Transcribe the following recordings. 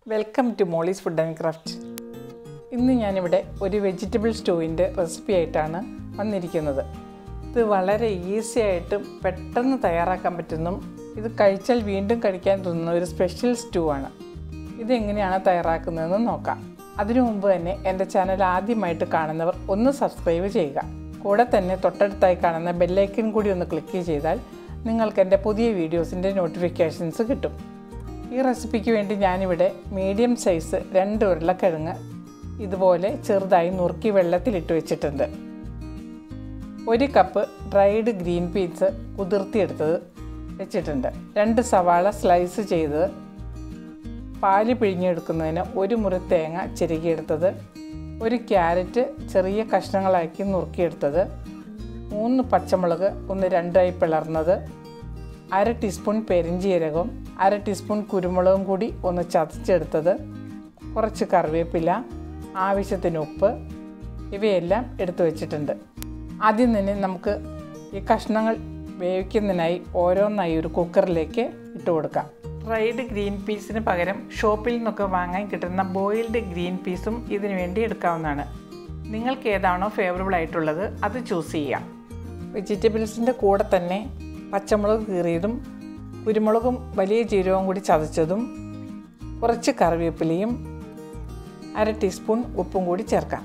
welcome to Molly's food and craft ഇന്ന് ഞാനിവിടെ ഒരു വെജിറ്റബിൾ സ്റ്റൂവിൻ്റെ റെസിപ്പി ആയിട്ടാണ് വന്നിരിക്കുന്നത് ഇത് വളരെ ഈസി ആയിട്ടും പെട്ടെന്ന് തയ്യാറാക്കാൻ പറ്റുന്നതും ഇത് കഴിച്ചാൽ വീണ്ടും കഴിക്കാൻ തോന്നുന്ന ഒരു സ്പെഷ്യൽ സ്റ്റൂ ആണ് ഇതെങ്ങനെയാണ് തയ്യാറാക്കുന്നതെന്ന് നോക്കാം അതിനു മുമ്പ് തന്നെ എൻ്റെ ചാനൽ ആദ്യമായിട്ട് കാണുന്നവർ ഒന്ന് സബ്സ്ക്രൈബ് ചെയ്യുക കൂടെ തന്നെ തൊട്ടടുത്തായി കാണുന്ന ബെല്ലൈക്കൻ കൂടി ഒന്ന് ക്ലിക്ക് ചെയ്താൽ നിങ്ങൾക്ക് എൻ്റെ പുതിയ വീഡിയോസിൻ്റെ നോട്ടിഫിക്കേഷൻസ് കിട്ടും ഈ റെസിപ്പിക്ക് വേണ്ടി ഞാനിവിടെ മീഡിയം സൈസ് രണ്ട് ഉരുളക്കിഴങ്ങ് ഇതുപോലെ ചെറുതായി നുറുക്കി വെള്ളത്തിലിട്ട് വെച്ചിട്ടുണ്ട് ഒരു കപ്പ് ഡ്രൈഡ് ഗ്രീൻ പീസ് കുതിർത്തിയെടുത്തത് വെച്ചിട്ടുണ്ട് രണ്ട് സവാള സ്ലൈസ് ചെയ്ത് പാല് പിഴിഞ്ഞെടുക്കുന്നതിന് ഒരു മുറി തേങ്ങ ചിരകിയെടുത്തത് ഒരു ക്യാരറ്റ് ചെറിയ കഷ്ണങ്ങളാക്കി നുറുക്കിയെടുത്തത് മൂന്ന് പച്ചമുളക് ഒന്ന് രണ്ടായി പിളർന്നത് അര ടീസ്പൂൺ പെരിഞ്ചീരകവും അര ടീസ്പൂൺ കുരുമുളകും കൂടി ഒന്ന് ചതച്ചെടുത്തത് കുറച്ച് കറിവേപ്പില ആവശ്യത്തിന് ഉപ്പ് ഇവയെല്ലാം എടുത്തു വച്ചിട്ടുണ്ട് ആദ്യം തന്നെ നമുക്ക് ഈ കഷ്ണങ്ങൾ വേവിക്കുന്നതിനായി ഓരോന്നായി ഒരു കുക്കറിലേക്ക് ഇട്ട് കൊടുക്കാം ഫ്രൈഡ് ഗ്രീൻ പീസിന് പകരം ഷോപ്പിൽ നിന്നൊക്കെ വാങ്ങാൻ കിട്ടുന്ന ബോയിൽഡ് ഗ്രീൻ പീസും ഇതിനു വേണ്ടി എടുക്കാവുന്നതാണ് നിങ്ങൾക്ക് ഏതാണോ ഫേവറബിൾ ആയിട്ടുള്ളത് അത് ചൂസ് ചെയ്യാം വെജിറ്റബിൾസിൻ്റെ കൂടെ തന്നെ പച്ചമുളക് കീറിയതും കുരുമുളകും വലിയ ജീരകവും കൂടി ചതച്ചതും കുറച്ച് കറിവേപ്പിലയും അര ടീസ്പൂൺ ഉപ്പും കൂടി ചേർക്കാം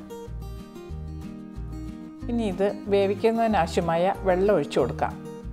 ഇനി ഇത് വേവിക്കുന്നതിനാവശ്യമായ വെള്ളം ഒഴിച്ചു കൊടുക്കാം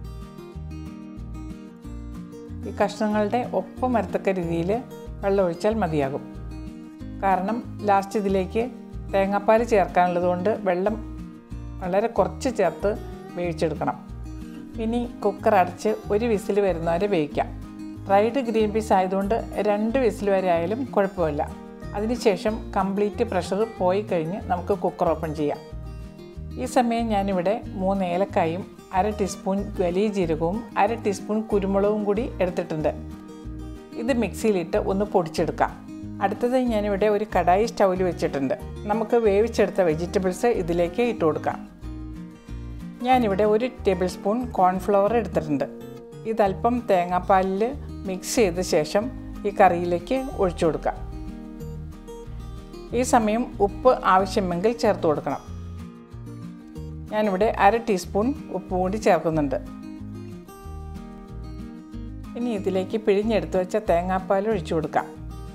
ഈ കഷ്ണങ്ങളുടെ ഒപ്പം വരത്തക്ക രീതിയിൽ വെള്ളം ഒഴിച്ചാൽ മതിയാകും കാരണം ലാസ്റ്റ് ഇതിലേക്ക് തേങ്ങാപ്പാൽ ചേർക്കാനുള്ളത് കൊണ്ട് വെള്ളം വളരെ കുറച്ച് ചേർത്ത് വേവിച്ചെടുക്കണം ഇനി കുക്കർ അടച്ച് ഒരു വിസിൽ വരുന്നവരെ വേവിക്കാം ഫ്രൈഡ് ഗ്രീൻ പീസ് ആയതുകൊണ്ട് രണ്ട് വിസിൽ വരെ ആയാലും കുഴപ്പമില്ല അതിനുശേഷം കംപ്ലീറ്റ് പ്രഷർ പോയി കഴിഞ്ഞ് നമുക്ക് കുക്കർ ഓപ്പൺ ചെയ്യാം ഈ സമയം ഞാനിവിടെ മൂന്ന് ഏലക്കായും അര ടീസ്പൂൺ വലിയ ജീരകവും അര ടീസ്പൂൺ കുരുമുളകും കൂടി എടുത്തിട്ടുണ്ട് ഇത് മിക്സിയിലിട്ട് ഒന്ന് പൊടിച്ചെടുക്കാം അടുത്തതായി ഞാനിവിടെ ഒരു കടായി സ്റ്റൗവിൽ വെച്ചിട്ടുണ്ട് നമുക്ക് വേവിച്ചെടുത്ത വെജിറ്റബിൾസ് ഇതിലേക്ക് ഇട്ട് കൊടുക്കാം ഞാനിവിടെ ഒരു ടേബിൾ സ്പൂൺ കോൺഫ്ലവർ എടുത്തിട്ടുണ്ട് ഇതല്പം തേങ്ങാപ്പാലിൽ മിക്സ് ചെയ്ത ശേഷം ഈ കറിയിലേക്ക് ഒഴിച്ചു കൊടുക്കാം ഈ സമയം ഉപ്പ് ആവശ്യമെങ്കിൽ ചേർത്ത് കൊടുക്കണം ഞാനിവിടെ അര ടീസ്പൂൺ ഉപ്പ് കൂടി ചേർക്കുന്നുണ്ട് ഇനി ഇതിലേക്ക് പിഴിഞ്ഞെടുത്ത് വെച്ച തേങ്ങാപ്പാൽ ഒഴിച്ചു കൊടുക്കാം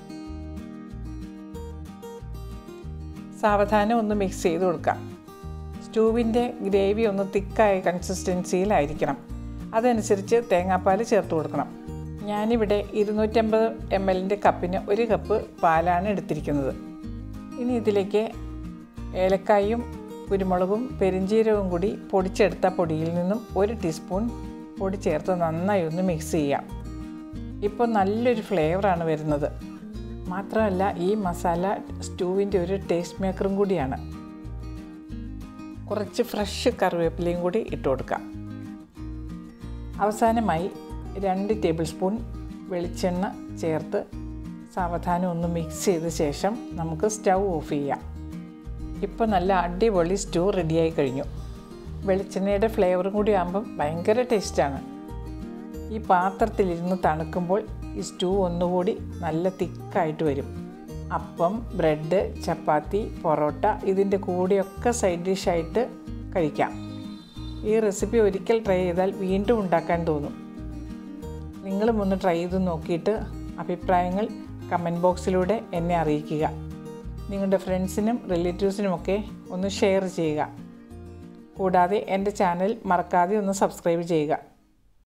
സാവധാനം ഒന്ന് മിക്സ് ചെയ്ത് കൊടുക്കാം സ്റ്റൂവിൻ്റെ ഗ്രേവി ഒന്ന് തിക്കായ കൺസിസ്റ്റൻസിയിലായിരിക്കണം അതനുസരിച്ച് തേങ്ങാപ്പാൽ ചേർത്ത് കൊടുക്കണം ഞാനിവിടെ ഇരുന്നൂറ്റമ്പത് എം എല്ലിൻ്റെ കപ്പിന് ഒരു കപ്പ് പാലാണ് എടുത്തിരിക്കുന്നത് ഇനി ഇതിലേക്ക് ഏലക്കായും കുരുമുളകും പെരിഞ്ചീരകവും കൂടി പൊടിച്ചെടുത്ത പൊടിയിൽ നിന്നും ഒരു ടീസ്പൂൺ പൊടി ചേർത്ത് നന്നായി ഒന്ന് മിക്സ് ചെയ്യാം ഇപ്പോൾ നല്ലൊരു ഫ്ലേവറാണ് വരുന്നത് മാത്രമല്ല ഈ മസാല സ്റ്റൂവിൻ്റെ ഒരു ടേസ്റ്റ് മേക്കറും കൂടിയാണ് കുറച്ച് ഫ്രഷ് കറിവേപ്പിലയും കൂടി ഇട്ട് കൊടുക്കാം അവസാനമായി രണ്ട് ടേബിൾ സ്പൂൺ വെളിച്ചെണ്ണ ചേർത്ത് സാവധാനം ഒന്ന് മിക്സ് ചെയ്ത ശേഷം നമുക്ക് സ്റ്റൗ ഓഫ് ചെയ്യാം ഇപ്പോൾ നല്ല അടിപൊളി സ്റ്റൂ റെഡിയായി കഴിഞ്ഞു വെളിച്ചെണ്ണയുടെ ഫ്ലേവറും കൂടി ആകുമ്പം ഭയങ്കര ടേസ്റ്റാണ് ഈ പാത്രത്തിലിരുന്ന് തണുക്കുമ്പോൾ ഈ സ്റ്റൂ ഒന്നുകൂടി നല്ല തിക്കായിട്ട് വരും അപ്പം ബ്രെഡ് ചപ്പാത്തി പൊറോട്ട ഇതിൻ്റെ കൂടെയൊക്കെ സൈഡ് ഡിഷായിട്ട് കഴിക്കാം ഈ റെസിപ്പി ഒരിക്കൽ ട്രൈ ചെയ്താൽ വീണ്ടും ഉണ്ടാക്കാൻ തോന്നും നിങ്ങളും ഒന്ന് ട്രൈ ചെയ്ത് നോക്കിയിട്ട് അഭിപ്രായങ്ങൾ കമൻറ്റ് ബോക്സിലൂടെ എന്നെ അറിയിക്കുക നിങ്ങളുടെ ഫ്രണ്ട്സിനും റിലേറ്റീവ്സിനുമൊക്കെ ഒന്ന് ഷെയർ ചെയ്യുക കൂടാതെ എൻ്റെ ചാനൽ മറക്കാതെ ഒന്ന് സബ്സ്ക്രൈബ് ചെയ്യുക